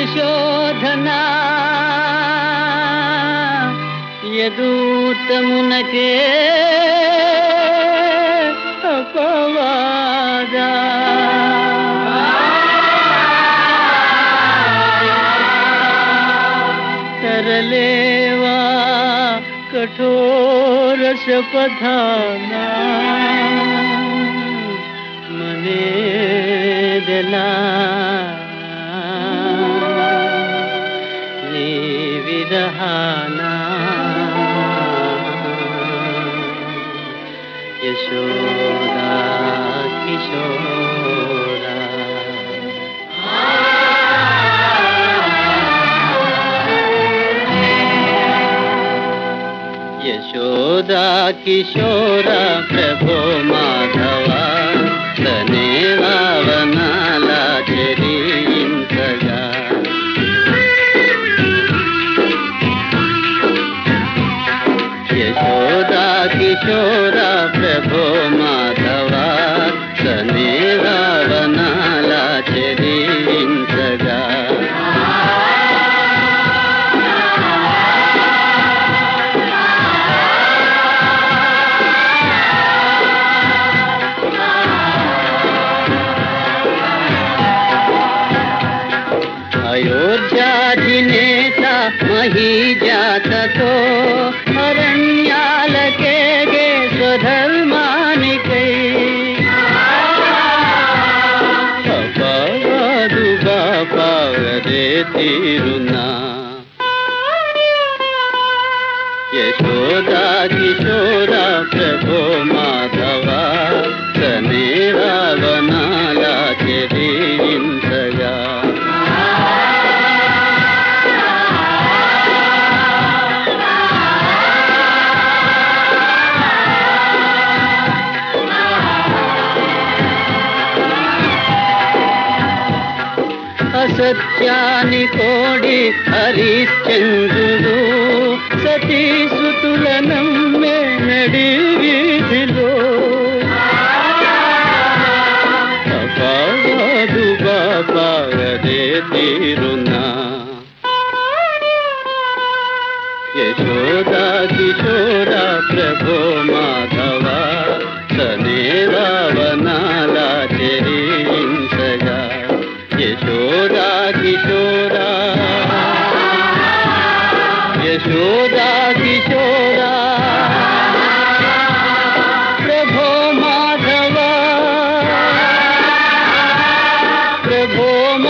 శోధన యదూతమునకే అపవాద తరలేవా కఠోర శపథానా మనేదలా నీ విరహానా యశోదా కిశోరా యశోదా కిశోర ప్రభో మాధవ తనేవా వనాల చెరించగా యశోదా కిశోర ప్రభో మాధవ తనేవా వనాల చెరించగా అయోధ్యాధినేత మహీజాతతో అరణ్యాలకే గే స్వధర్మానికై అపవాదుగా పాగదే తీరునా యశోదా కిశోర ప్రభో మాధవ తనే రావణాల చెరించగా అసత్యాని కోడి హరిశ్చంద్రుడు సతీసుతుల నమ్మే నడి వీధిలో అపాదు బాపాగదే తీరునా యశోదా కిశోర ప్రభో మాధవ తనే రావణాల చెరించగా యశోదా కిశోరా యశోదా కిశోరా ప్రభో మాధవ ప్రభో